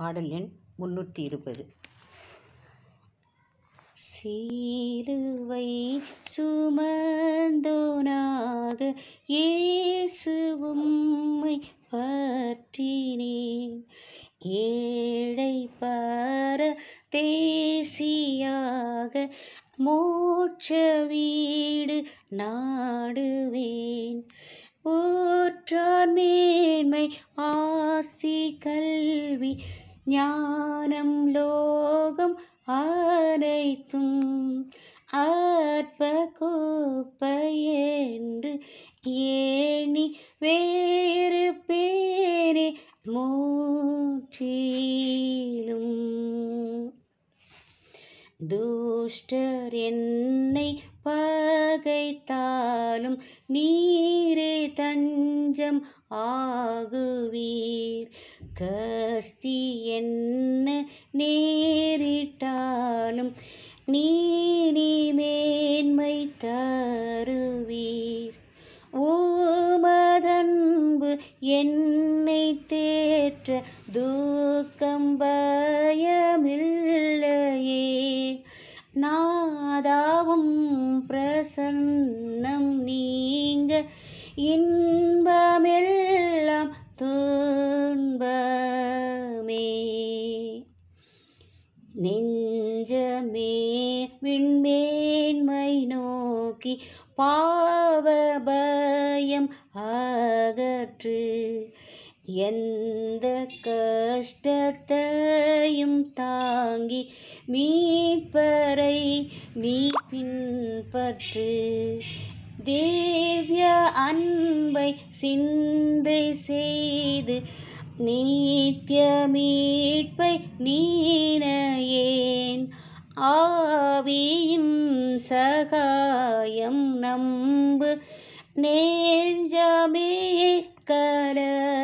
பாடல் எண் முன்னூற்றி இருபது சீலுவை சுமந்தோனாக இயேசு உம்மை பற்றினேன் ஏழை பர தேசியாக மோட்ச வீடு நாடுவேன் ஊற்றார் மேன்மை ஆஸ்தி கல்வி ஞானம் லோகம் அனைத்தும் அற்ப கோப்பையென்று ஏணி வேறு பேரே மூற்றிலும் துஷ்டர் என்னை பகைத்தாலும் நீரே தஞ்சம் ஆகுவீர் கஸ்தி என்ன நேரிட்டாலும் நீனி மேன்மை தருவீர் ஓமதன்பு என்னை தேற்ற தூக்கம் பயமில்லையே நாதாவும் பிரசன்னம் நீங்க இன்பமெல்லாம் துன்பமே நெஞ்சமே விண்மேன்மை நோக்கி பாவ பயம் அகற்று எந்த கஷ்டத்தையும் தாங்கி மீட்பரை நீ பின்பற்று தேவ்ய அன்பை சிந்தை செய்து நித்திய மீட்பை நீனையேன் ஆவியின் சகாயம் நம்பு நெஞ்சமே கல